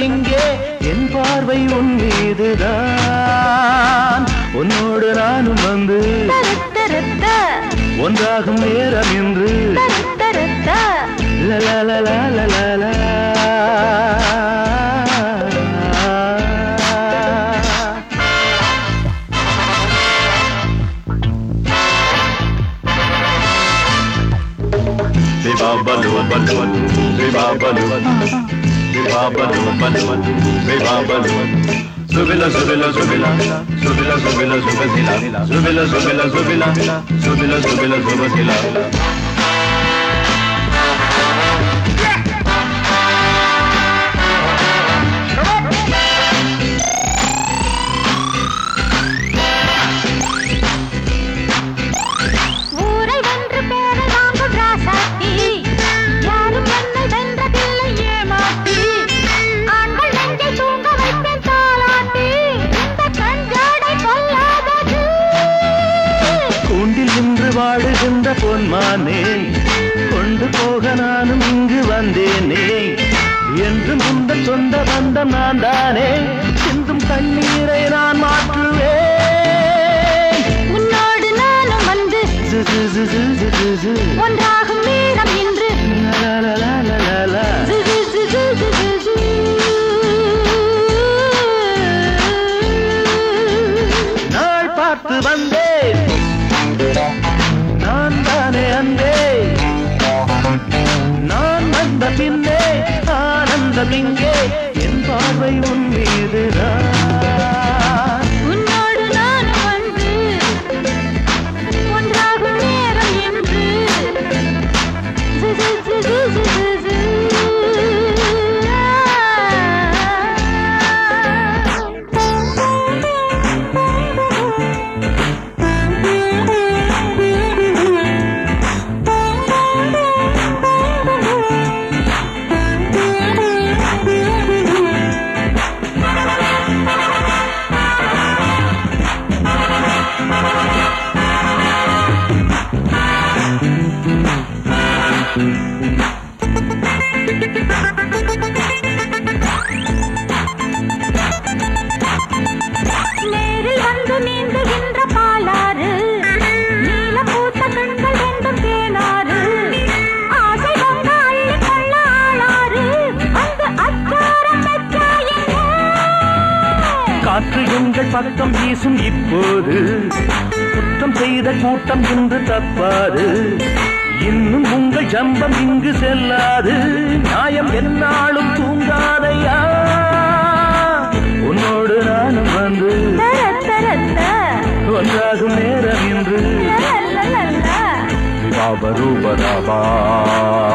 இங்கே என் பார்வை உன் மீதுதான் உன்னோடு நானும் வந்து தருத்தருத்த ஒன்றாகும் நேரம் இன்று தருத்தருத்த லலலலலலலா. Viva balloon balloon, viva balloon, viva balloon balloon, viva balloon. Zubila zubila zubila, zubila zubila zubila, zubila zubila zubila, zubila zubila zubila. ஊரை வென்று பேரை வாங்கும் ராசாத்தி யாரும் என்னை வென்றதில்லை ஏமாத்தி ஆண்கள் நெஞ்சை தூங்க வைப்பேன் தாளாட்டி இந்த கஞ்சாடை கொல்லாதது கூண்டில் இன்று வாழுகின்ற பொன்மானே கொண்டு போக நானும் இங்கு வந்தேனே என்றும் இந்த சொந்த பந்தம் நான் தானே சிந்தும் கண்ணீரை நான் மாற்றுவேன் உன்னோடு நானும் வந்து ஜு, ஜு, ஜு, ஜு, ஜு, ஜு, ஜு. ஒன்றாகும் நேரம் இன்று லலலலலலலா. ஜு, ஜு, ஜு, ஜு, ஜு, ஜு, ஜு. நாள் பார்த்து வந்தேன் நான் தானே அன்பே நான் வந்த பின்னே ஆனந்தம் இங்கே என் பார்வை உன் மீதுதான் உன்னோடு நானும் வந்து ஒன்றாகும் நேரம் என்று ஜு, ஜு, ஜு, ஜு, ஜு, ஜு, ஜு. நேரில் வந்து நீந்துகின்ற பாலாறு நீல பூத்த கண்கள் ரெண்டும் தேனாறு ஆசை பொங்க அள்ளி கொள்ள ஆளாறு வந்து அச்சாரம் வச்சா என்ன காற்று எங்கள் பக்கம் வீசும் இப்போது குற்றம் செய்த கூட்டம் இன்று தப்பாது இன்னும் உங்கள் ஜம்பம் இங்கு செல்லாது நியாயம் என்னாலும் தூங்காதையா உன்னோடு நானும் வந்து தர தரத்த ஒன்றாகும் நேரம் இன்று லலலலல. பாபரூபதாபா